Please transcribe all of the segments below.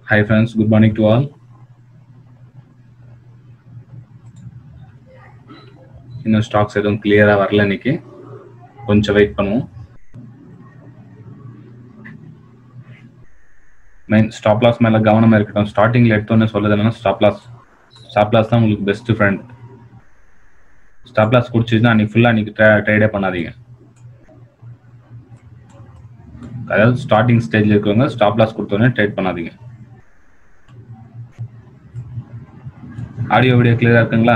Hi friends, good morning to all. இன்னும் stocks எதுவும் கிளியரா வரல இன்னைக்கு கொஞ்சம் வெயிட் பண்ணுவோம் மெயின் ஸ்டாப் லாஸ் மேல கவனமா இருக்கட்டும் ஸ்டார்டிங்ல எடுத்தோன்னே சொல்லுது என்னன்னா ஸ்டாப் லாஸ் ஸ்டாப் லாஸ் தான் உங்களுக்கு பெஸ்ட் ஃப்ரெண்ட் ஸ்டாப் லாஸ் குடிச்சிச்சுன்னா அன்னைக்கு ஃபுல்லா அன்னைக்கு ட்ரேடே பண்ணாதீங்க அதாவது ஸ்டார்டிங் ஸ்டேஜ்ல இருக்கவங்க ஸ்டாப் லாஸ் கொடுத்தோன்னே ட்ரேட் பண்ணாதீங்க ஆடியோ வீடியோ கிளியரா இருக்குங்களா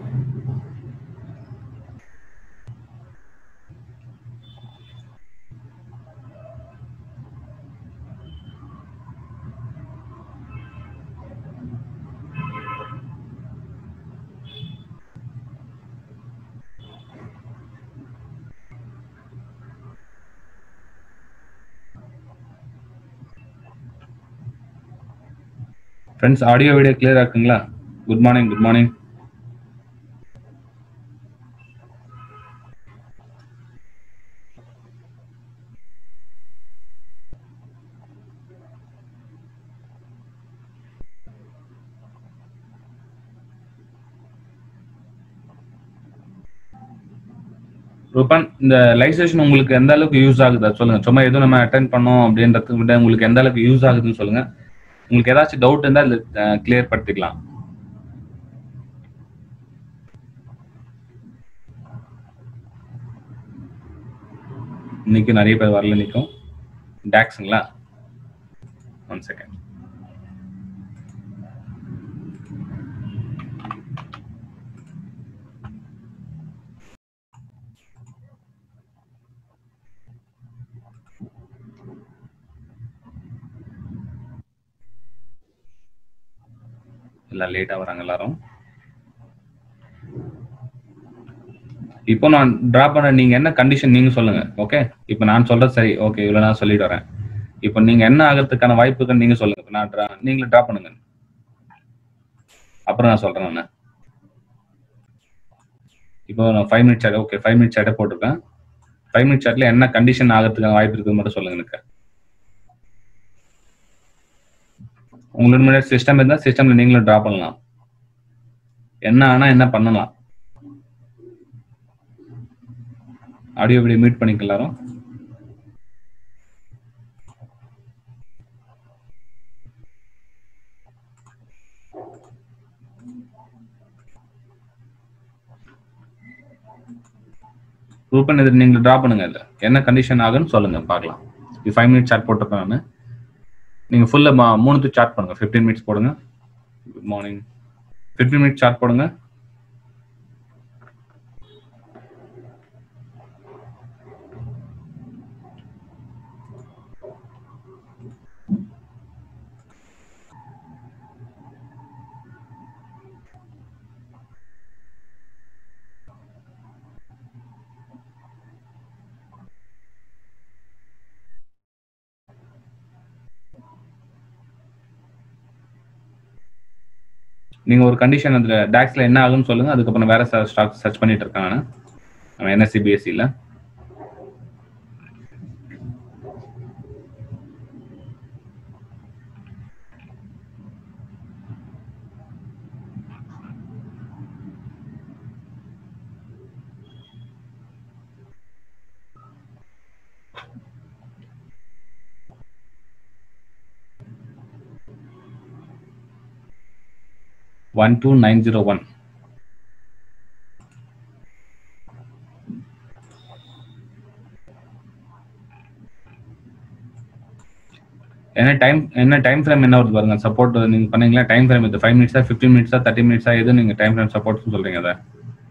ஃப்ரெண்ட்ஸ் ஆடியோ வீடியோ கிளியரா இருக்குங்களா good morning good morning Ruban இந்த லைவ் செஷன் உங்களுக்கு எந்த அளவுக்கு யூஸ் ஆகுதா சொல்லுங்க சும்மா எதுவும் நம்ம அட்டன் பண்ணோம் அப்படின்றதுக்கு விட உங்களுக்கு எந்த அளவுக்கு யூஸ் ஆகுதுன்னு சொல்லுங்க உங்களுக்கு ஏதாச்சும் டவுட் இருந்தா இதுல கிளியர் படுத்திக்கலாம் இன்னைக்கு நிறைய பேர் வரல நிற்கும் டாக்ஸுங்களா ஒன் செகண்ட் எல்லாம் லேட்டா வராங்க எல்லாரும் இப்போ நான் டிரா பண்ண நீங்க என்ன கண்டிஷன் நீங்க சொல்லுங்க ஓகே இப்போ நான் சொல்றது சரி ஓகே இவ்வளவு நான் சொல்லிட்டு வரேன் இப்போ நீங்க என்ன ஆகிறதுக்கான வாய்ப்புகள் நீங்க சொல்லுங்க இப்ப நான் draw- நீங்களே டிரா பண்ணுங்க அப்புறம் நான் சொல்றேன் நான் இப்போ நான் five minute chart okay five minute சார்ட்டே போட்டிருக்கேன் ஃபைவ் மினிட் சார்ட்ல என்ன கண்டிஷன் ஆகிறதுக்கான வாய்ப்பு இருக்குன்னு மட்டும் சொல்லுங்க எனக்கு உங்களோட முன்னாடி சிஸ்டம் இருந்தால் சிஸ்டம்ல நீங்களும் டிரா பண்ணலாம் என்ன ஆனா என்ன பண்ணலாம் ஆடியோ வீடியோ மீட் பண்ணிக்க எல்லாரும் ரூபன் இது நீங்க டிரா பண்ணுங்க இல்ல என்ன கண்டிஷன் ஆகுன்னு சொல்லுங்க பார்க்கலாம் இது ஃபைவ் மினிட்ஸ் சாட் போட்டிருப்பேன் நான் நீங்க ஃபுல்லா மூணுத்து சார்ட் பண்ணுங்க 15 மினிட்ஸ் போடுங்க குட் மார்னிங் 15 மினிட்ஸ் சார்ட் போடுங்க நீங்க ஒரு கண்டிஷன் அதுல டாக்ஸ்ல என்ன ஆகும்னு சொல்லுங்க அதுக்கப்புறம் வேற ஸ்டாக் சர்ச் பண்ணிட்டு இருக்கேன் நான் நம்ம என்எஸ்சி பிஎஸ்சியில் one two nine zero one என்ன டைம் என்ன டைம் ஃப்ரேம் என்ன வருது பாருங்க சப்போர்ட் நீங்க பண்ணீங்களா டைம் ஃப்ரேம் இது ஃபைவ் மினிட்ஸா ஃபிஃப்டீன் மினிட்ஸா தேர்ட்டி மினிட்ஸா எது நீங்க டைம் ஃப்ரேம் சப்போர்ட் சொல்றீங்க அதை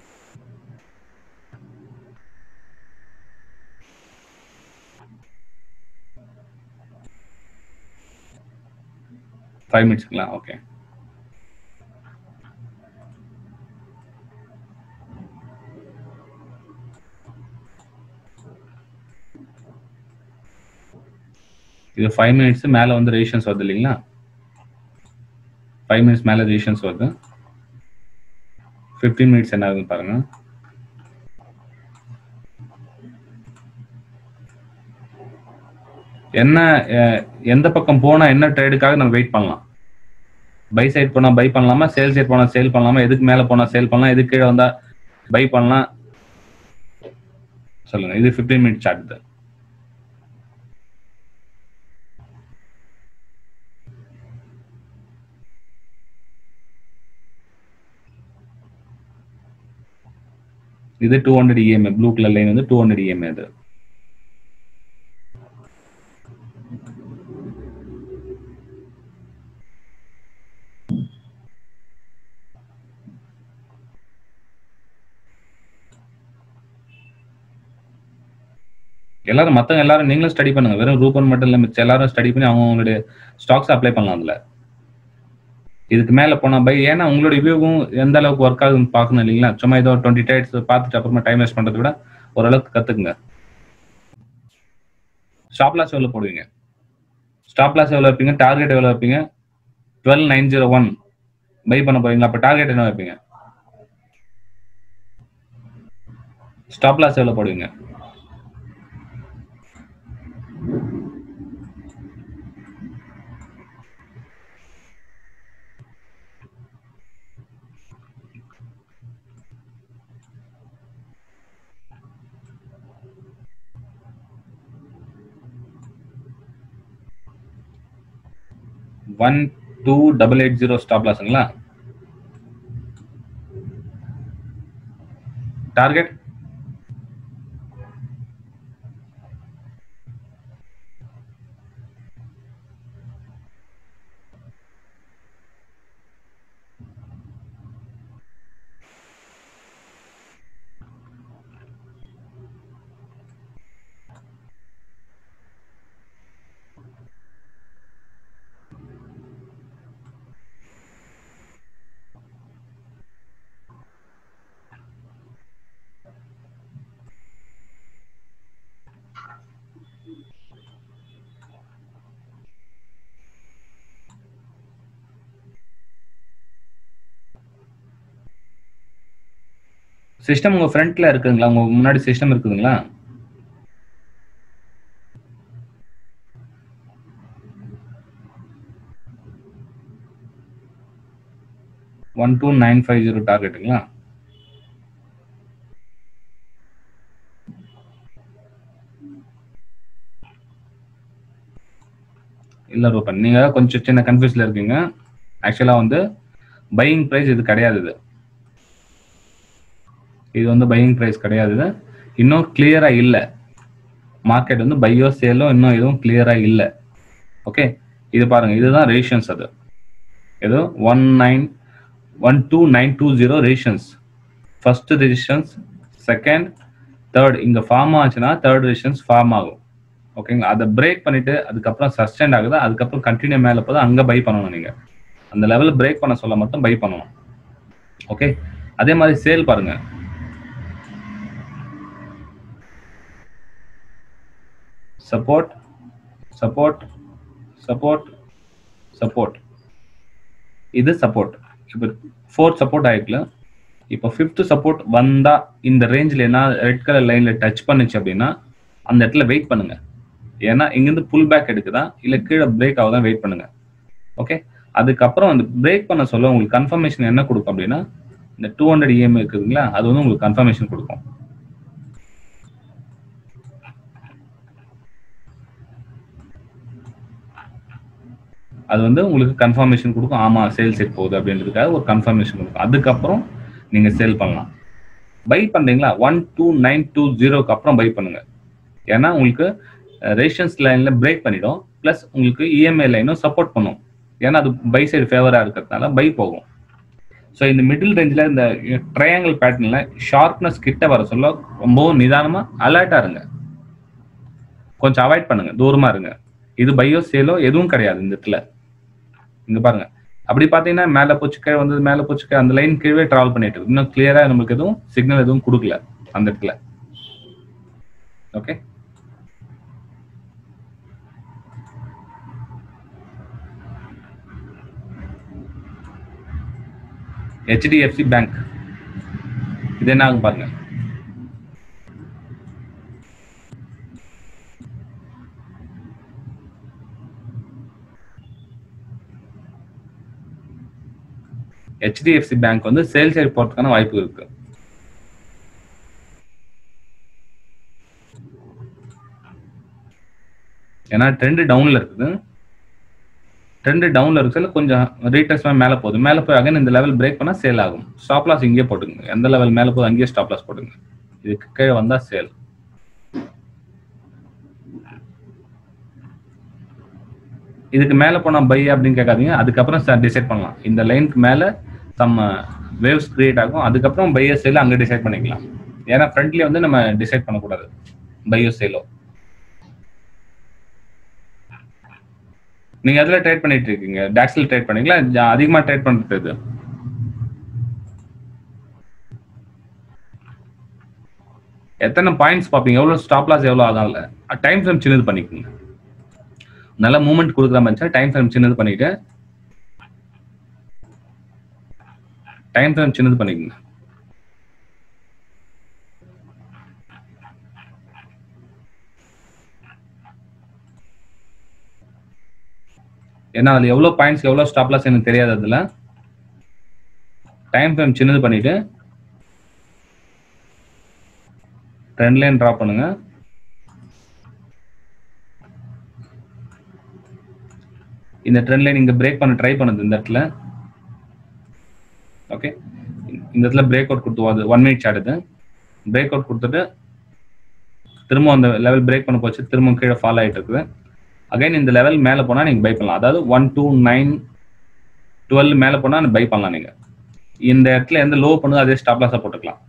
ஃபைவ் மினிட்ஸ்ங்களா ஓகே இது ஃபைவ் மினிட்ஸ் மேலே வந்து ரெஜிஷன்ஸ் வருது இல்லைங்களா ஃபைவ் மினிட்ஸ் மேலே ரெஜிஷன்ஸ் வருது ஃபிஃப்டீன் மினிட்ஸ் என்ன ஆகுதுன்னு பாருங்க என்ன அஹ், எந்த பக்கம் போனா என்ன ட்ரேடுக்காக நம்ம வெயிட் பண்ணலாம் பை சைடு போனா பை பண்ணலாமா சேல் சைடு போனா சேல் பண்ணலாமா எதுக்கு மேல போனா சேல் பண்ணலாம் எதுக்கு கீழே வந்தா பை பண்ணலாம் சொல்லுங்க இது 15 மினிட் சார்ட் இது இது two hundred EMA blue colour line வந்து டூ ஹண்ட்ரட் இஎம்ஏ அது எல்லாரும் மத்தவங்க எல்லாரும் நீங்களும் ஸ்டடி பண்ணுங்க வெறும் ரூபன் மட்டும் இல்ல மிச்சம் எல்லாரும் ஸ்டடி பண்ணி அவங்களுடைய ஸ்டாக்ஸ் அப்ளை பண்ணலாம் அதுல இதுக்கு மேல போனா பை ஏன்னா உங்களோட வியூவும் எந்த அளவுக்கு ஒர்க் ஆகுதுன்னு பார்க்கணும் இல்லைங்களா சும்மா ஏதோ டுவெண்ட்டி டைட்ஸ் பார்த்துட்டு அப்புறமா டைம் வேஸ்ட் பண்றதை விட ஓரளவுக்கு கத்துக்குங்க ஸ்டாப் லாஸ் எவ்வளவு போடுவீங்க ஸ்டாப் லாஸ் எவ்வளவு வைப்பீங்க டார்கெட் எவ்வளவு வைப்பீங்க twelve nine zero one buy பண்ண போறீங்களா அப்ப டார்கெட் என்ன வைப்பீங்க ஸ்டாப் லாஸ் எவ்வளவு போடுவீங்க one two double eight zero stop லாஸுங்களா டார்கெட் சிஸ்டம் உங்க ஃப்ரண்ட்ல இருக்குங்களா உங்க முன்னாடி சிஸ்டம் இருக்குதுங்களா one two nine five zero டார்கெட்டுங்களா இல்ல ரூபன் நீங்க கொஞ்சம் சின்ன கன்ஃபியூஸ்ல இருக்கீங்க ஆக்சுவலா வந்து பையிங் பிரைஸ் இது கிடையாது இது இது வந்து பையிங் பிரைஸ் கிடையாது இது. இன்னும் கிளியரா இல்ல மார்க்கெட் வந்து பையோ சேலோ இன்னும் எதுவும் கிளியரா இல்ல ஓகே இது பாருங்க இதுதான் ரேஷன்ஸ் அது ஏதோ one nine one two nine two zero ரேஷன்ஸ் ஃபர்ஸ்ட் ரெசிஸ்டன்ஸ் செகண்ட் தேர்ட் இங்க ஃபார்ம் ஆச்சுன்னா தேர்ட் ரெசிஸ்டன்ஸ் ஃபார்ம் ஆகும் ஓகேங்களா அதை பிரேக் பண்ணிட்டு அதுக்கப்புறம் சஸ்டெண்ட் ஆகுது அதுக்கப்புறம் கண்டினியூ மேல போது அங்க பை பண்ணணும் நீங்க அந்த லெவல் பிரேக் பண்ண சொல்ல மட்டும் பை பண்ணணும் ஓகே அதே மாதிரி சேல் பாருங்க சப்போர்ட் சப்போர்ட் சப்போர்ட் சப்போர்ட் இது சப்போர்ட் இப்போ ஃபோர்த் சப்போர்ட் ஆயிக்கல இப்போ ஃபிஃப்த் சப்போர்ட் வந்தா இந்த ரேஞ்சில் என்ன ரெட் கலர் லைன்ல டச் பண்ணுச்சு அப்படின்னா அந்த இடத்துல வெயிட் பண்ணுங்க ஏன்னா இங்கிருந்து புல் பேக் எடுக்குதா இல்ல கீழே பிரேக் ஆகுதா வெயிட் பண்ணுங்க ஓகே அதுக்கப்புறம் அந்த பிரேக் பண்ண சொல்ல உங்களுக்கு கன்ஃபர்மேஷன் என்ன கொடுக்கும் அப்படின்னா இந்த டூ ஹண்ட்ரட் இஎம் இருக்குதுங்களா அது வந்து உங்களுக்கு கன்ஃபர்மேஷன் கொடுக்கும் அது வந்து உங்களுக்கு கன்ஃபர்மேஷன் கொடுக்கும் ஆமா சேல் செட் போகுது அப்படின்றதுக்காக ஒரு கன்ஃபர்மேஷன் கொடுக்கும் அதுக்கப்புறம் நீங்க சேல் பண்ணலாம் பை பண்றீங்களா ஒன் டூ நைன் டூ ஜீரோக்கு அப்புறம் பை பண்ணுங்க ஏன்னா உங்களுக்கு ரேஷன்ஸ் லைன்ல பிரேக் பண்ணிடும் ப்ளஸ் உங்களுக்கு இஎம்ஐ லைனும் சப்போர்ட் பண்ணும் ஏன்னா அது பை சைடு ஃபேவரா இருக்கிறதுனால பை போகும் ஸோ இந்த மிடில் ரேஞ்சில் இந்த ட்ரையாங்கிள் பேட்டர்னில் ஷார்ப்னஸ் கிட்ட வர சொல்ல ரொம்பவும் நிதானமா அலர்ட்டா இருங்க கொஞ்சம் அவாய்ட் பண்ணுங்க தூரமா இருங்க இது பையோ சேலோ எதுவும் கிடையாது இந்த இடத்துல இங்க பாருங்க அப்படி பாத்தீங்கன்னா மேல போச்சு கீழே வந்தது மேல போச்சு கீழே அந்த லைன் கீழே டிராவல் பண்ணிட்டு இருக்கு இன்னும் கிளியரா நமக்கு எதுவும் சிக்னல் எதுவும் கொடுக்கல அந்த இடத்துல ஓகே ஹெச்டிஎஃப்சி பேங்க் இது என்ன ஆகும் பாருங்க ஹெச்டிஎஃப்சி பேங்க் வந்து சேல் சைடு போறதுக்கான வாய்ப்பு இருக்கு ஏன்னா ட்ரெண்ட் டவுன்ல இருக்குது ட்ரெண்ட் டவுன்ல இருக்குல்ல கொஞ்சம் ரீட்டர்ஸ் மேல போகுது மேல போய் அகைன் இந்த லெவல் பிரேக் பண்ணா சேல் ஆகும் ஸ்டாப் லாஸ் இங்கேயே போட்டுங்க எந்த லெவல் மேல போகுது அங்கேயே ஸ்டாப் லாஸ் போட்டுங்க இதுக்கு கீழே வந்தா சேல் இதுக்கு மேல போனா பை அப்படின்னு கேட்காதீங்க அதுக்கப்புறம் டிசைட் பண்ணலாம் இந்த லைனுக்கு மேல சம் வேவ்ஸ் கிரியேட் ஆகும் அதுக்கப்புறம் பையோ சேல் அங்க டிசைட் பண்ணிக்கலாம் ஏன்னா ஃப்ரண்ட்லயே வந்து நம்ம டிசைட் பண்ணக்கூடாது பையோ சேலோ நீங்க எதுல ட்ரேட் பண்ணிட்டு இருக்கீங்க டாக்ஸ்ல ட்ரேட் பண்ணீங்களா ஜா- அதிகமா ட்ரேட் பண்றது எது? எத்தனை பாயிண்ட்ஸ் பார்ப்பீங்க எவ்வளவு ஸ்டாப் லாஸ் எவ்வளவு ஆகும்ல டைம் ஃப்ரேம் சின்னது பண்ணிக்கோங்க நல்ல மூமெண்ட் கொடுக்குற மாதிரி டைம் ஃப்ரேம் சின்னது பண்ணிட்டு டைம் ஃப்ரேம் சின்னது பண்ணிக்கோங்க ஏன்னா அதுல எவ்வளவு பாயிண்ட்ஸ் எவ்வளவு ஸ்டாப் லாஸ் எனக்கு தெரியாது அதுல டைம் ஃப்ரேம் சின்னது பண்ணிட்டு ட்ரெண்ட் லைன் டிரா பண்ணுங்க இந்த ட்ரெண்ட் லைன் இங்க பிரேக் பண்ண ட்ரை பண்ணுது இந்த இடத்துல ஓகே இந்த இடத்துல பிரேக் அவுட் கொடுத்து அது ஒன் மினிட் சாட் இது பிரேக் அவுட் கொடுத்துட்டு திரும்ப அந்த லெவல் பிரேக் பண்ண போச்சு திரும்ப கீழே ஃபால் ஆயிட்டு இருக்குது அகைன் இந்த லெவல் மேலே போனா நீங்க பை பண்ணலாம் அதாவது ஒன் டூ நைன் டுவெல் மேலே போனா பை பண்ணலாம் நீங்க இந்த இடத்துல எந்த லோ பண்ணுதோ அதே ஸ்டாப் லாஸா போட்டுக்கலாம்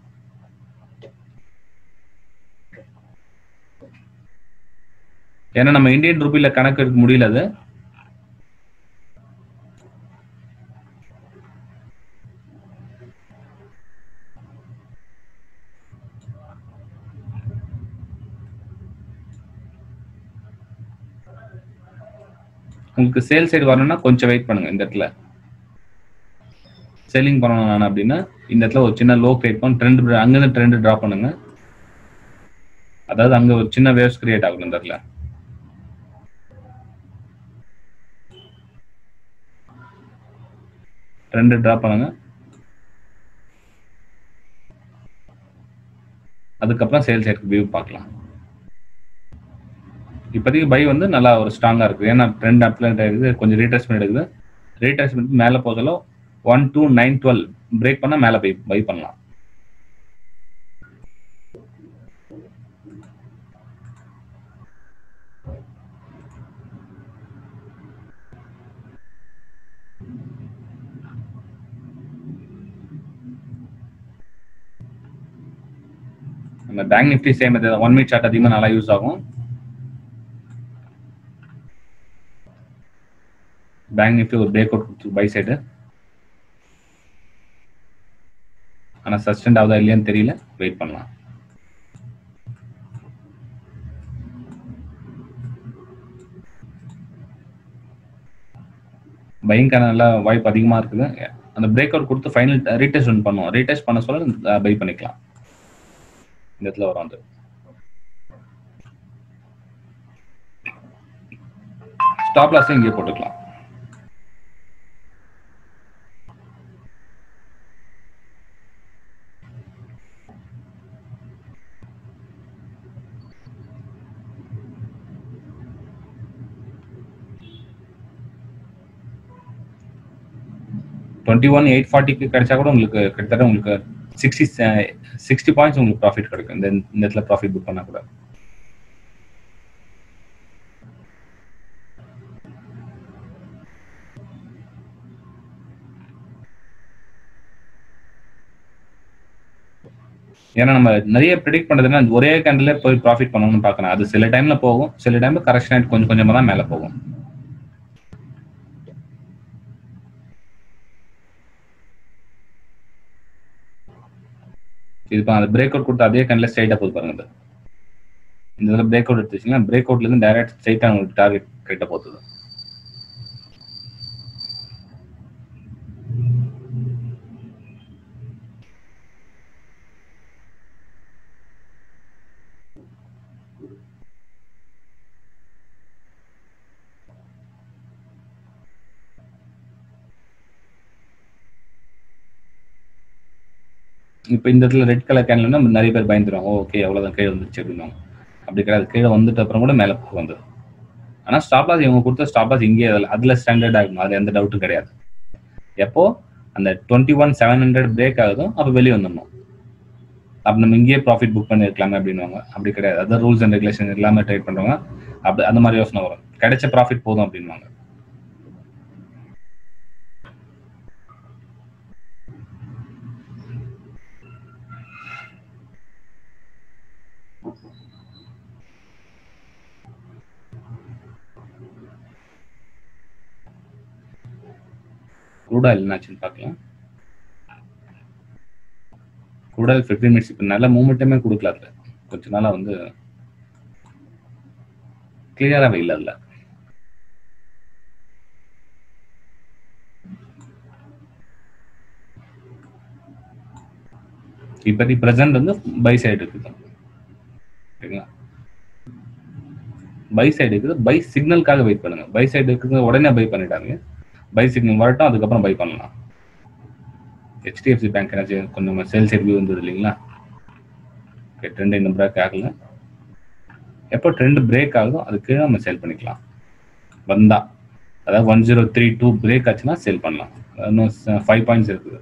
ஏன்னா நம்ம இந்தியன் ருபியில கணக்கு எடுக்க முடியல அது உங்களுக்கு சேல் சைடு வரணும்னா கொஞ்சம் வெயிட் பண்ணுங்க இந்த இடத்துல செல்லிங் பண்ணணும் நான் அப்படின்னா இந்த இடத்துல ஒரு சின்ன லோ கிரியேட் பண்ணி ட்ரெண்ட் அங்கிருந்து ட்ரெண்ட் டிரா பண்ணுங்க அதாவது அங்க ஒரு சின்ன வேவ்ஸ் கிரியேட் ஆகணும் இந்த இடத்துல ட்ரெண்ட் டிரா பண்ணுங்க அதுக்கப்புறம் சேல் சைடுக்கு வியூ பார்க்கலாம் இப்போதைக்கு பை வந்து நல்லா ஒரு ஸ்ட்ராங்கா இருக்குது ஏன்னா ட்ரெண்ட் அப்லண்ட் ஆயிருக்குது கொஞ்சம் ரீட்ரேஸ்மெண்ட் எடுக்குது ரீட்ரேஸ்மெண்ட் மேலே போதலோ one two nine twelve break பண்ணால் மேலே பை பை பண்ணலாம் நம்ம bank nifty same one minute chart அதிகமாக நல்லா யூஸ் ஆகும் பேங்க் நிஃப்டி ஒரு பிரேக் அவுட் கொடுத்து பை சைடு ஆனால் சஸ்டெண்ட் ஆகுதா இல்லையான்னு தெரியல வெயிட் பண்ணலாம் பைங்கான நல்ல வாய்ப்பு அதிகமாக இருக்குது அந்த பிரேக் அவுட் கொடுத்து ஃபைனல் ரீடெஸ்ட் ரன் பண்ணுவோம் ரீடெஸ்ட் பண்ண சொல்ல பை பண்ணிக்கலாம் இந்த இடத்துல வரும் அது ஸ்டாப் லாஸும் இங்கே போட்டுக்கலாம் டுவெண்ட்டி ஒன் எயிட் ஃபார்ட்டிக்கு கிடைச்சா கூட உங்களுக்கு கிட்டத்தட்ட உங்களுக்கு சிக்ஸ்டி சிக்ஸ்டி பாயிண்ட்ஸ் உங்களுக்கு ப்ராஃபிட் கிடைக்கும் இந்த இந்த இடத்துல ப்ராஃபிட் புக் பண்ணா கூட ஏன்னா நம்ம நிறைய ப்ரிடிக்ட் பண்றதுன்னா ஒரே கேண்டில் போய் ப்ராஃபிட் பண்ணணும்னு பார்க்கணும் அது சில டைம்ல போகும் சில டைம்ல கரெக்ஷன் ஆயிட்டு கொஞ்சம் கொஞ்சமா தான் மேலே போகும் இது இப்போ அந்த பிரேக் அவுட் கொடுத்து அதே கண்ணில் ஸ்ட்ரைட்டாக போகுது பாருங்க இது. இந்த இதில் பிரேக் அவுட் எடுத்துச்சிங்கன்னா பிரேக் அவுட்லேருந்து டைரக்ட் ஸ்ட்ரைட்டாக உங்களுக்கு டார்கெட் கிட்ட போகுது இப்போ இந்த இடத்துல ரெட் கலர் கேன்லன்னா நிறைய பேர் பயந்துருவாங்க ஓகே அவ்வளோதான் கீழே வந்துருச்சு அப்படின்வாங்க அப்படி கிடையாது கீழே வந்துட்ட அப்புறம் கூட மேலே போக வந்து ஆனால் ஸ்டாப் லாஸ் இவங்க கொடுத்த ஸ்டாப் லாஸ் இங்கே அதில் அதில் ஸ்டாண்டர்ட் ஆகணும் அதில் எந்த டவுட்டும் கிடையாது எப்போ அந்த twenty one seven hundred break ஆகுதோ அப்போ வெளியே வந்துடணும் அப்போ நம்ம இங்கேயே ப்ராஃபிட் புக் பண்ணிருக்கலாமே அப்படின்வாங்க அப்படி கிடையாது அதான் ரூல்ஸ் அண்ட் ரெகுலேஷன் எல்லாமே ட்ரேட் பண்ணுறவங்க அப்படி அந்த மாதிரி யோசனை வரும் கிடைச்ச ப்ராஃபிட் போதும் அப்படின்வாங்க க்ரூட் ஆயில் என்னாச்சுன்னு பார்க்கலாம் க்ரூட் ஆயில் ஃபிஃப்டீன் மினிட்ஸ் இப்போ நல்ல மூமெண்ட்டுமே கொடுக்கல அதில் கொஞ்ச நாளாக வந்து கிளியராகவே இல்லை அதில் இப்போதி ப்ரெசன்ட் வந்து பை சைடு இருக்குது சரிங்களா பை சைடு இருக்குது பை சிக்னலுக்காக வெயிட் பண்ணுங்க பை சைடு இருக்குது உடனே பை பண்ணிட்டாங்க பை சிக்னல் வரட்டும் அதுக்கப்புறம் பை பண்ணலாம் ஹெச்டிஎஃப்சி பேங்க் ஏதாச்சும் கொஞ்சம் சேல் சைடு வியூ வந்தது இல்லைங்களா ஓகே ட்ரெண்ட் இன்னும் பிரேக் ஆகல எப்போ ட்ரெண்ட் பிரேக் ஆகுதோ அது கீழே நம்ம சேல் பண்ணிக்கலாம் வந்தா அதாவது one zero three two break ஆச்சுன்னா சேல் பண்ணலாம் இன்னும் ஃபைவ் பாயிண்ட்ஸ் இருக்குது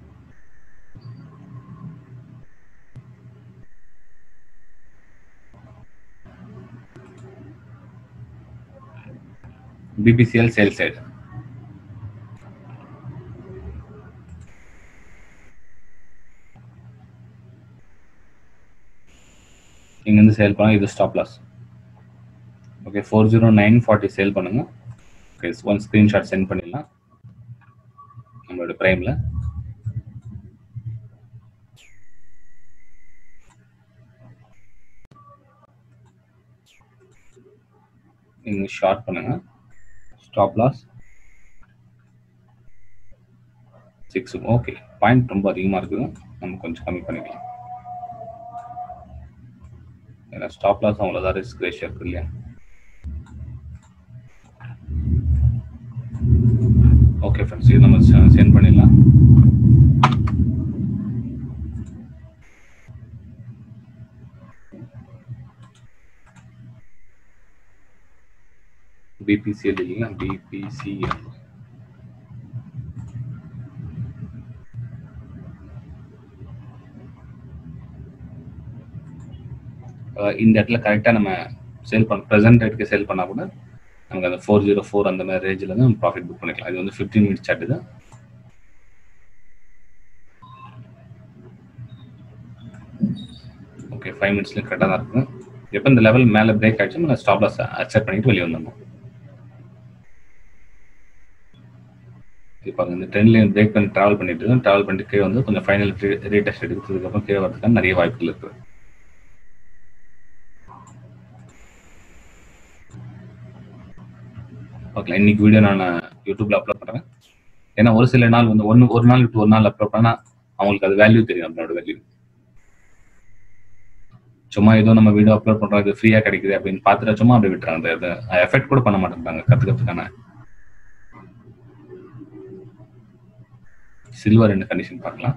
BPCL sell side. இங்கேருந்து சேல் பண்ணால் இது stop loss okay four zero nine forty sell பண்ணுங்க ஓகே ஒன் ஸ்க்ரீன்ஷாட் சென்ட் பண்ணிடலாம் நம்மளோட ப்ரைமில் நீங்கள் ஷார்ட் பண்ணுங்க stop loss six okay point ரொம்ப அதிகமாக இருக்குது நம்ம கொஞ்சம் கம்மி பண்ணிக்கலாம் ஏன்னா ஸ்டாப் லாஸ் அவ்வளோதான் ரிஸ்க் ரேஷியோ இருக்கு இல்லையா ஓகே ஃப்ரெண்ட்ஸ் இது நம்ம சென்ட் பண்ணிடலாம் பிபிசிஎல் இல்லைங்களா பிபிசிஎல் இந்த இடத்துல கரெக்டாக நம்ம சேல் பண்ண ப்ரெசென்ட் ரேட்டுக்கு சேல் பண்ணால் கூட நமக்கு அந்த ஃபோர் ஜீரோ ஃபோர் அந்த மாதிரி ரேஞ்சில் தான் ப்ராஃபிட் புக் பண்ணிக்கலாம் இது வந்து ஃபிஃப்டீன் மினிட்ஸ் சார்ட் தான் ஓகே ஃபைவ் மினிட்ஸ்லேயும் கரெக்டாக தான் இருக்கும் எப்போ இந்த லெவல் மேலே பிரேக் ஆகிடுச்சு நம்ம ஸ்டாப் லாஸ் அக்செப்ட் பண்ணிட்டு வெளியே வந்துடணும் இப்போ இந்த ட்ரெண்ட்லேயும் பிரேக் பண்ணி ட்ராவல் பண்ணிட்டு ட்ராவல் பண்ணிட்டு கீழே வந்து கொஞ்சம் ஃபைனல் ரேட்டஸ்ட் எடுத்ததுக்கப்புறம் கீழே வரதுக்கான நிறைய வாய்ப்புகள் இருக்குது ஓகே இன்னைக்கு வீடியோ நான் யூடியூப்ல அப்லோட் பண்ணுறேன் ஏன்னா ஒரு சில நாள் வந்து ஒன்று ஒரு நாள் விட்டு ஒரு நாள் அப்லோட் பண்ணால் அவங்களுக்கு அது வேல்யூ தெரியும் அதனோட வேல்யூ சும்மா ஏதோ நம்ம வீடியோ அப்லோட் பண்றோம் இது ஃப்ரீயா கிடைக்குது அப்படின்னு பார்த்துட்டு சும்மா அப்படியே விட்டுறாங்க அது எஃபெக்ட் கூட பண்ண மாட்டேங்கிறாங்க கத்துக்கிறதுக்கான சில்வர் ரெண்டு கண்டிஷன் பார்க்கலாம்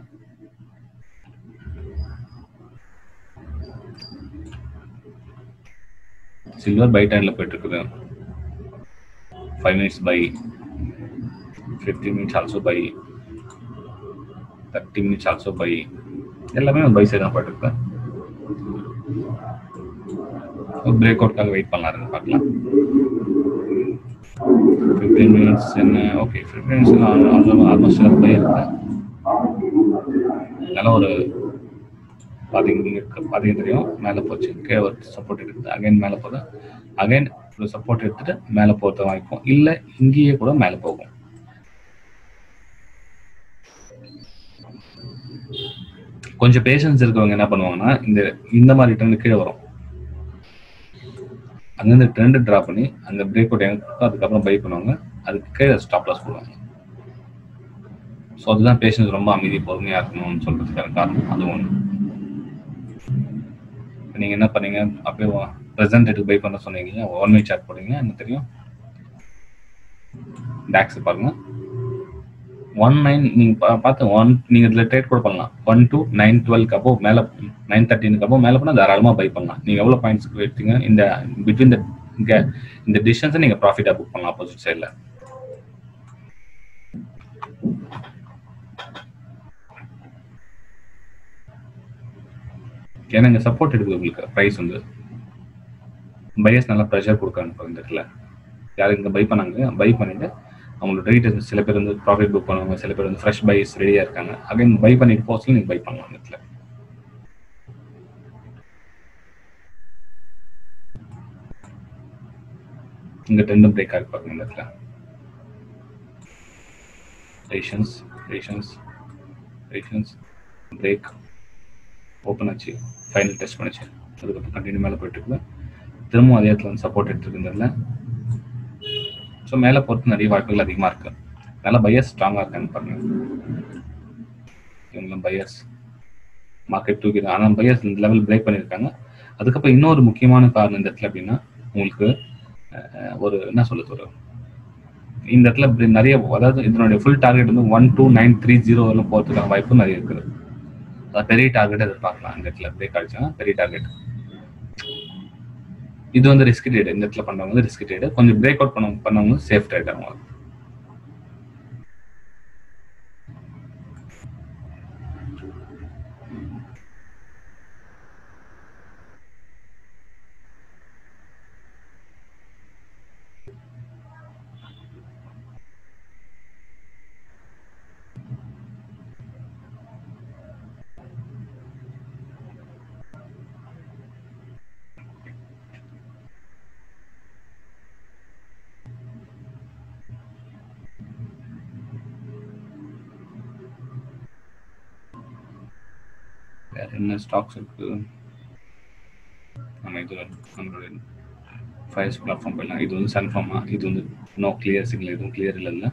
சில்வர் பை டைம்ல போயிட்டு இருக்குது five minutes buy fifty minutes also buy thirty minutes also buy எல்லாமே பை சைடு தான் போயிட்டு இருக்கு பிரேக் அவுட்காக வெயிட் பண்ணலாம் பார்க்கலாம் ஃபிஃப்டீன் மினிட்ஸ் என்ன okay fifteen minutes almost buy இருக்கு நல்ல ஒரு பாத்தீங்க பாத்தீங்க தெரியும் மேலே போச்சு கீழே ஒரு சப்போர்ட் இருக்குது அகைன் மேலே போகுது அகைன் ஒரு சப்போர்ட் எடுத்துட்டு மேலே போகிறது வாய்க்கும் இல்லை இங்கேயே கூட மேலே போகும் கொஞ்சம் பேஷன்ஸ் இருக்கவங்க என்ன பண்ணுவாங்கன்னா இந்த இந்த மாதிரி ட்ரெண்ட் கீழே வரும் அங்கேருந்து ட்ரெண்ட் ட்ரா பண்ணி அந்த பிரேக் அவுட் எங்க அதுக்கப்புறம் பை பண்ணுவாங்க அதுக்கு கீழே ஸ்டாப் லாஸ் போடுவாங்க ஸோ அதுதான் பேஷன்ஸ் ரொம்ப அமைதி பொறுமையாக இருக்கணும்னு சொல்றதுக்கான காரணம் அது ஒன்று இப்போ நீங்கள் என்ன பண்ணீங்க அப்படியே ப்ரெசென்ட் ரேட்டுக்கு பை பண்ண சொன்னீங்க ஒன் வே சார்ட் போடுங்க என்ன தெரியும் டாக்ஸ் பாருங்க ஒன் நைன் நீங்க பா- பார்த்து ஒன் நீங்க இதுல ட்ரேட் கூட பண்ணலாம் ஒன் டு நைன் டுவெல்க்கு அப்போ மேல நைன் தேர்ட்டினுக்கு அப்போ மேல போனா தாராளமா பை பண்ணலாம் நீங்க எவ்வளவு பாயிண்ட்ஸ் எடுத்தீங்க இந்த பிட்வீன் த இங்க இந்த டிஸ்டன்ஸை நீங்க ப்ராஃபிட்டா புக் பண்ணலாம் ஆப்போசிட் சைடுல ஏன்னா இங்க சப்போர்ட் எடுக்குது உங்களுக்கு ப்ரைஸ் வந்து பையர்ஸ் நல்லா ப்ரெஷர் கொடுக்குறாங்க இப்போ இந்த இடத்துல யார் இங்க பை பண்ணாங்க பை பண்ணிட்டு அவங்களோட ரேட் சில பேர் வந்து ப்ராஃபிட் புக் பண்ணுவாங்க சில பேர் வந்து ஃப்ரெஷ் பைஸ் ரெடியா இருக்காங்க அகைன் பை பண்ணிட்டு போஸ்ட்ல நீங்க பை பண்ணலாம் இந்த இடத்துல இங்க ரெண்டும் பிரேக் ஆகி பாருங்க இந்த இடத்துல patience patience patience break open ஆச்சு ஃபைனல் டெஸ்ட் பண்ணுச்சு அதுக்கப்புறம் கண்டினியூ மேலே போயிட்டு இருக்குது திரும்பவும் அதே இடத்துல வந்து சப்போர்ட் எடுத்துருக்குன்றதுல ஸோ மேலே பொறுத்து நிறைய வாய்ப்புகள் அதிகமாக இருக்கு அதனால பையர்ஸ் ஸ்ட்ராங்காக இருக்காங்க பாருங்க இவங்களும் பையர்ஸ் மார்க்கெட் தூக்கி ஆனால் பையர்ஸ் இந்த லெவல் பிரேக் பண்ணியிருக்காங்க அதுக்கப்புறம் இன்னொரு முக்கியமான காரணம் இந்த இடத்துல அப்படின்னா உங்களுக்கு அஹ், ஒரு என்ன சொல்லுது ஒரு இந்த இடத்துல இப்படி நிறைய அதாவது இதனுடைய ஃபுல் டார்கெட் வந்து one two nine three zero எல்லாம் போகிறதுக்கான வாய்ப்பு நிறைய இருக்குது அதாவது பெரிய டார்கெட் எதிர்பார்க்கலாம் இந்த இடத்துல பிரேக் ஆயிடுச்சுன்னா பெரிய டார்கெட் இது வந்து ரிஸ்க் ட்ரேட் இந்த இடத்துல பண்றவங்க வந்து ரிஸ்க் ட்ரேட் கொஞ்சம் பிரேக் அவுட் பண்ண பண்ணவங்க சேஃப் ட்ரேட் அவங்க வேற என்ன ஸ்டாக்ஸ் இருக்கு நம்ம இது நம்மளுடைய ஃபயர்ஸ் பிளாட்ஃபார்ம் போயிடலாம் இது வந்து சன்ஃபார்மா இது வந்து நோ கிளியர் சிக்னல் எதுவும் கிளியர் இல்லைல்ல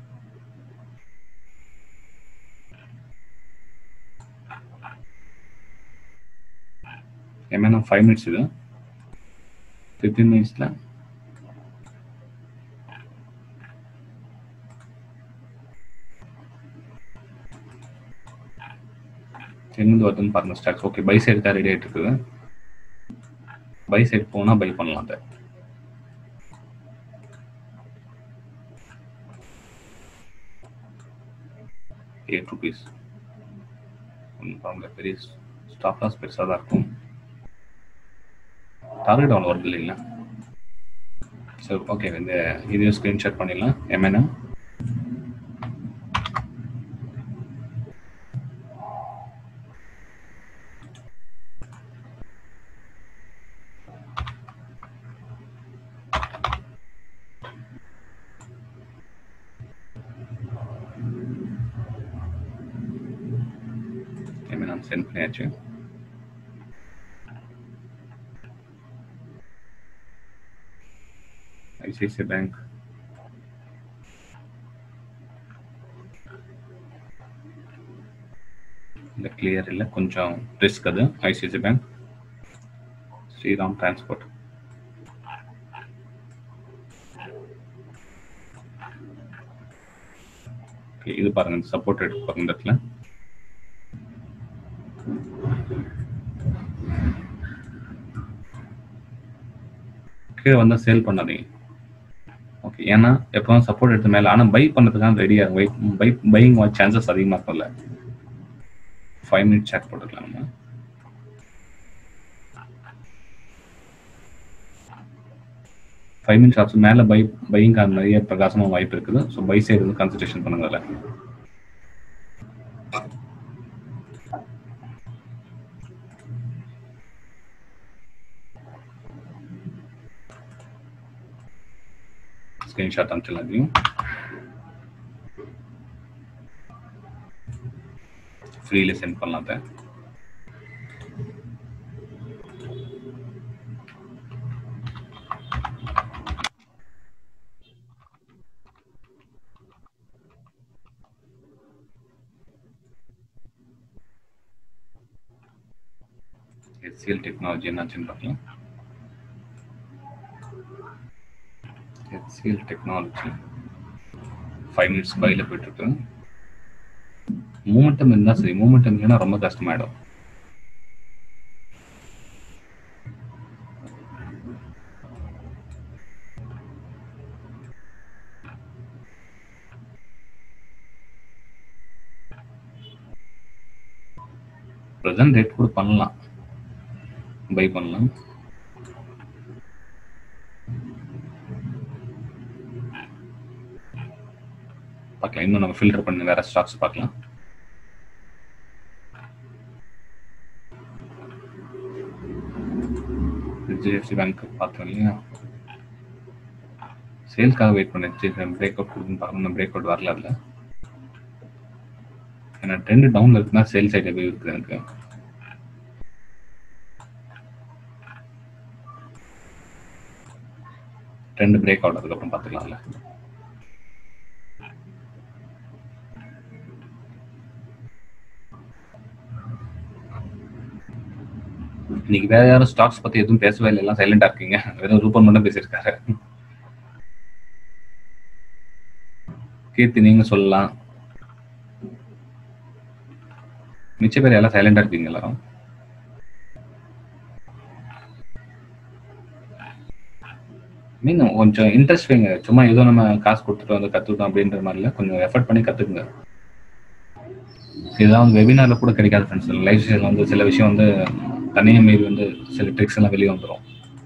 ஏன்னா ஃபைவ் மினிட்ஸ் இது ஃபிஃப்டீன் மினிட்ஸில் எங்கிருந்து வருதுன்னு பாருங்க ஸ்டாக்ஸ் ஓகே பை சைடு தான் ரெடி ஆயிட்டு இருக்குது பை சைடு போனா பை பண்ணலாம் அதை எயிட் ருபீஸ் ஒன்றும் ப்ராப்ளம் பெரிய ஸ்டாப் லாஸ் பெருசாக தான் இருக்கும் டார்கெட் அவ்வளோ வருது இல்லைங்களா சரி ஓகே இந்த இதையும் ஸ்க்ரீன்ஷாட் பண்ணிடலாம் எம்என்எம் எம்என்எம் சென்ட் பண்ணியாச்சு ஐசிஐசிஐ பேங்க் இந்த கிளியர் இல்லை கொஞ்சம் ரிஸ்க் அது ICICI bank Shriram transport Okay, இது பாருங்க சப்போர்ட் எடுத்து பாருங்க இந்த இடத்துல கீழே வந்தா சேல் பண்ணாதீங்க ஓகே ஏன்னா எப்பவும் சப்போர்ட் எடுத்து மேல ஆனா பை பண்ணதுக்கான ரெடியா பை பை பையிங் சான்சஸ் அதிகமா இருக்கும்ல ஃபைவ் மினிட் சேட் போட்டுக்கலாம் நம்ம ஃபைவ் மினிட்ஸ் ஆப்ஷன் மேல பை பையிங் நிறைய பிரகாசமா வாய்ப்பு இருக்குது ஸோ பை சைடு வந்து கான்சன்ட்ரேஷன் பண்ணுங்க அதில் ஸ்கிரீன்ஷாட் அனுப்பிச்சிடலாம் இதையும் ஃப்ரீல சென்ட் பண்ணலாம் அதை HCL டெக்னாலஜி என்னாச்சுன்னு பார்க்கலாம் HCL டெக்னாலஜி ஃபைவ் மினிட்ஸ் பையில் போயிட்டு இருக்கு மூமெண்டம் இருந்தா சரி மூமெண்டம் இல்லைன்னா ரொம்ப கஷ்டமாயிடும் ப்ரெசன்ட் ரேட் கூட பண்ணலாம் பை பண்ணலாம் பார்க்கலாம் இன்னும் நம்ம ஃபில்டர் பண்ணி வேற ஸ்டாக்ஸ் பார்க்கலாம் ஹெச்டிஎஃப்சி பேங்க் பார்த்தோம் இல்லையா சேல்ஸ்க்காக வெயிட் பண்ணேன் பிரேக் அவுட் கொடுக்குன்னு பார்க்கணும் பிரேக் அவுட் வரல அதில் ஏன்னா ட்ரெண்ட் டவுன்ல இருக்குன்னா சேல் சைடு போய் இருக்குது எனக்கு ட்ரெண்ட் பிரேக் அவுட் அதுக்கப்புறம் பார்த்துக்கலாம்ல இன்னைக்கு வேற யாரும் ஸ்டாக்ஸ் பத்தி எதுவும் பேசவே இல்லை எல்லாம் சைலண்டா இருக்கீங்க வெறும் ரூபன் மட்டும் பேசியிருக்காரு கீர்த்தி நீங்க சொல்லலாம் மிச்ச பேர் எல்லாம் சைலண்டா இருக்கீங்க எல்லாரும் நீங்க கொஞ்சம் இன்ட்ரெஸ்ட் வைங்க சும்மா ஏதோ நம்ம காசு கொடுத்துட்டு வந்து கத்துக்கிட்டோம் அப்படின்ற மாதிரி இல்ல கொஞ்சம் எஃபர்ட் பண்ணி கத்துக்குங்க இதெல்லாம் வந்து வெபினார்ல கூட கிடைக்காது ஃப்ரெண்ட்ஸ் லைஃப் ஸ்டைல் வந்து சில விஷயம் வந்து தனியாக மீறி வந்து சில ட்ரிக்ஸ் எல்லாம் வெளியே வந்துடும்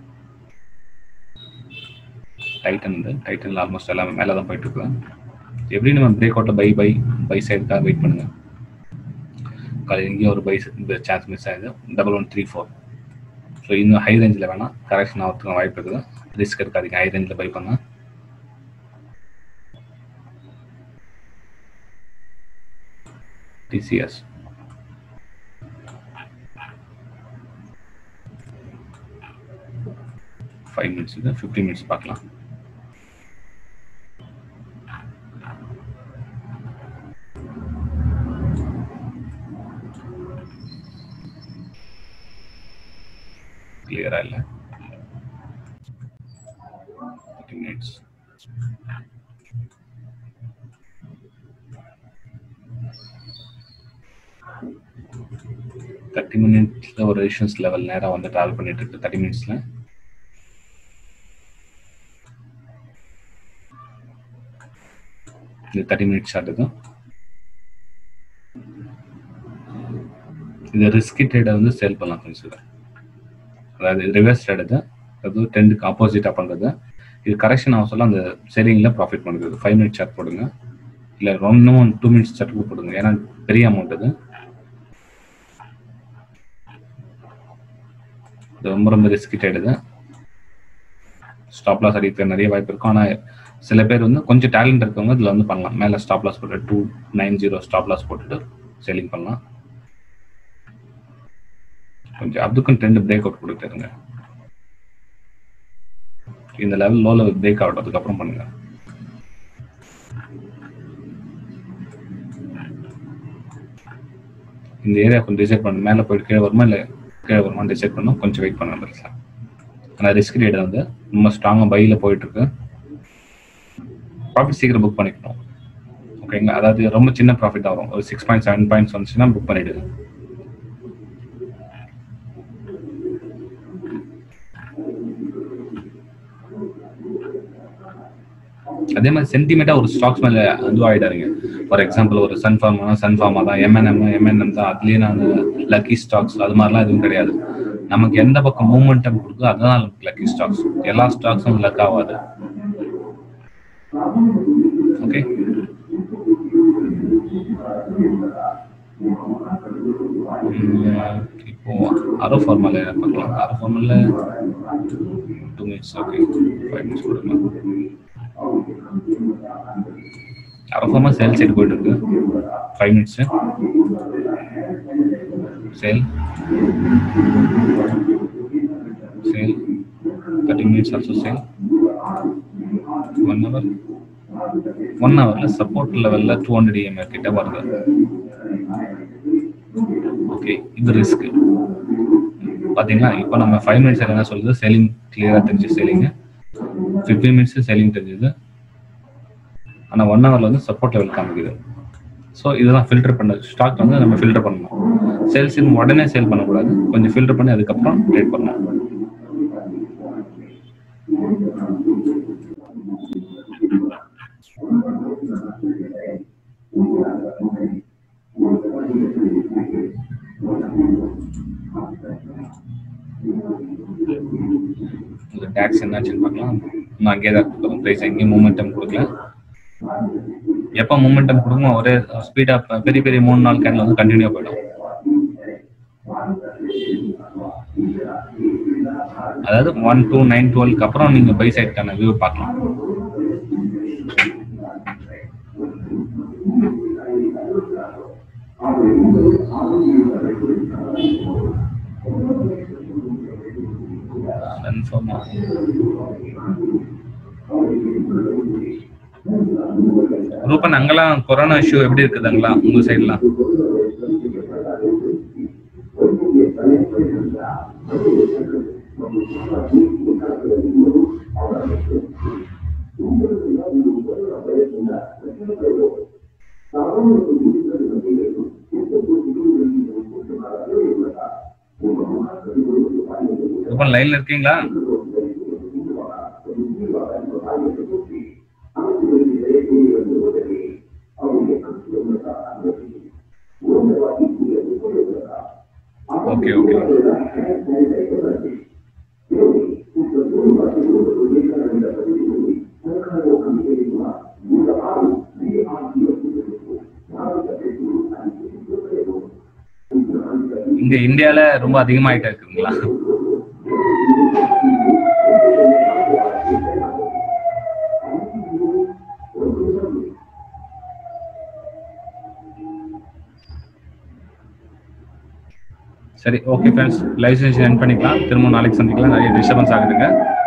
டைட்டன் வந்து டைட்டன்ல ஆல்மோஸ்ட் எல்லாமே மேலே தான் போயிட்டு இருக்கு எப்படி நம்ம பிரேக் அவுட்ல பை பை பை சைடுக்காக வெயிட் பண்ணுங்க காலையில் இங்கேயும் ஒரு பை சான்ஸ் மிஸ் ஆகுது double one three four so இன்னும் ஹை ரேஞ்சில் வேணாம் கரெக்ஷன் ஆகிறதுக்கு வாய்ப்பு இருக்குது ரிஸ்க் இருக்காதீங்க ஹை ரேஞ்சில் பை பண்ண டிசிஎஸ் ஃபைவ் மினிட்ஸ் இது ஃபிஃப்டி மினிட்ஸ் பார்க்கலாம் கிளியரா இல்லை மினிட்ஸ் தேர்ட்டி மினிட்ஸ்ல ஒரு ரெசிஷன்ஸ் லெவல் நேரம் வந்து ட்ராவல் பண்ணிட்டு இருக்கு தேர்ட்டி மினிட்ஸ்ல இது தேர்ட்டி மினிட்ஸ் ஆகுது இது ரிஸ்கி ட்ரேடை வந்து சேல் பண்ணலாம் ஃப்ரெண்ட்ஸ் இது அதாவது ரிவர்ஸ் ட்ரேட் இது அது ட்ரெண்டுக்கு ஆப்போசிட்டாக பண்ணுறது இது கரெக்ஷன் ஆக சொல்ல அந்த செல்லிங்கில் ப்ராஃபிட் பண்ணுறது ஃபைவ் மினிட்ஸ் சார்ட் போடுங்க இல்லை இன்னும் டூ மினிட்ஸ் சார்ட் கூட போடுங்க ஏன்னா பெரிய அமௌண்ட் இது இது ரொம்ப ரொம்ப ரிஸ்கி ட்ரேட் இது ஸ்டாப் லாஸ் அடிக்க நிறைய வாய்ப்பு இருக்கும் ஆனால் சில பேர் வந்து கொஞ்சம் டேலண்ட் இருக்கவங்க இதில் வந்து பண்ணலாம் மேலே ஸ்டாப் லாஸ் போட்டு two nine zero stop loss போட்டுட்டு செல்லிங் பண்ணலாம் கொஞ்சம் அதுக்கும் ட்ரெண்ட் பிரேக் அவுட் கொடுத்துருங்க இந்த level low level break out அதுக்கப்புறம் பண்ணுங்க இந்த ஏரியா கொஞ்சம் டிசைட் பண்ணு மேலே போயிட்டு கீழே வருமா இல்லை கீழே வருமா டிசைட் பண்ணணும் கொஞ்சம் வெயிட் பண்ண பெருசாக ஆனால் ரிஸ்க் ரேட் வந்து ரொம்ப ஸ்ட்ராங்காக பையில் போயிட்டு இருக்கு ப்ராஃபிட் சீக்கிரம் புக் பண்ணிக்கணும் ஓகேங்களா அதாவது ரொம்ப சின்ன ப்ராஃபிட் தான் வரும் ஒரு சிக்ஸ் பாயிண்ட் செவன் பாயிண்ட்ஸ் வந்துச்சுன்னா புக் பண்ணிடுங்க அதே மாதிரி சென்டிமெண்டா ஒரு ஸ்டாக்ஸ் மேல இதுவாயிடாருங்க ஃபார் எக்ஸாம்பிள் ஒரு சன்ஃபார்ம் சன்ஃபார்மா தான் எம்என்எம் எம்என்எம் தான் அதுலயே நான் லக்கி ஸ்டாக்ஸ் அது மாதிரிலாம் எதுவும் கிடையாது நமக்கு எந்த பக்கம் மூமெண்டம் கொடுக்குதோ அதுதான் நமக்கு லக்கி ஸ்டாக்ஸ் எல்லா ஸ்டாக்ஸும் லக் ஆகாது ஓகே இப்போ அரோ ஃபார்மால பார்க்கலாம் அரோ ஃபார்மால two minutes okay five minutes கொடுங்க அரஃபமா சேல் சைடு போயிட்டு இருக்கு five minutes sell sell thirty minutes also sell one hour one ஹவர்ல சப்போர்ட் லெவல்ல டூ ஹண்ட்ரட் இஎம்ஐ கிட்ட வருது ஓகே இது ரிஸ்க் பாத்தீங்களா இப்போ நம்ம ஃபைவ் மினிட்ஸ் என்ன சொல்லுது செல்லிங் கிளியரா தெரிஞ்சு செல்லிங் ஃபிஃப்டீன் மினிட்ஸ் செல்லிங் தெரிஞ்சது ஆனால் ஒன் ஹவரில் வந்து சப்போர்ட் லெவல் காமிக்குது ஸோ இதுதான் ஃபில்டர் பண்ணது ஸ்டாக் வந்து நம்ம ஃபில்டர் பண்ணணும் சேல்ஸ் உடனே சேல் பண்ணக்கூடாது கொஞ்சம் ஃபில்டர் பண்ணி அதுக்கப்புறம் ட்ரேட் பண்ணணும் இந்த டேக்ஸ் என்னாச்சுன்னு பார்க்கலாம் நான் அங்கேயே தான் கொடுக்குறோம் ப்ரைஸ் எங்கேயும் மூமெண்டம் கொடுக்கல எப்போ மூமெண்டம் கொடுக்குமோ ஒரே ஸ்பீடாக பெரிய பெரிய மூணு நாள் கேண்டில் வந்து கண்டினியூ போயிடும் அதாவது ஒன் டூ நைன் டுவெல்க்கு அப்புறம் நீங்க பை சைட்க்கான வியூ பார்க்கலாம் கன்ஃபார்மா ரூபன் அங்கெல்லாம் கொரோனா இஷ்யூ எப்படி இருக்குதுங்களா உங்க சைட்லாம் ரூபன் லைன்ல இருக்கீங்களா ஓகே ஓகே இங்க இந்தியால ரொம்ப அதிகமாயிட்டே இருக்குங்களா சரி okay friends live session end பண்ணிக்கலாம் திரும்ப நாளைக்கு சந்திக்கலாம் நிறைய டிஸ்டர்பன்ஸ் ஆகுதுங்க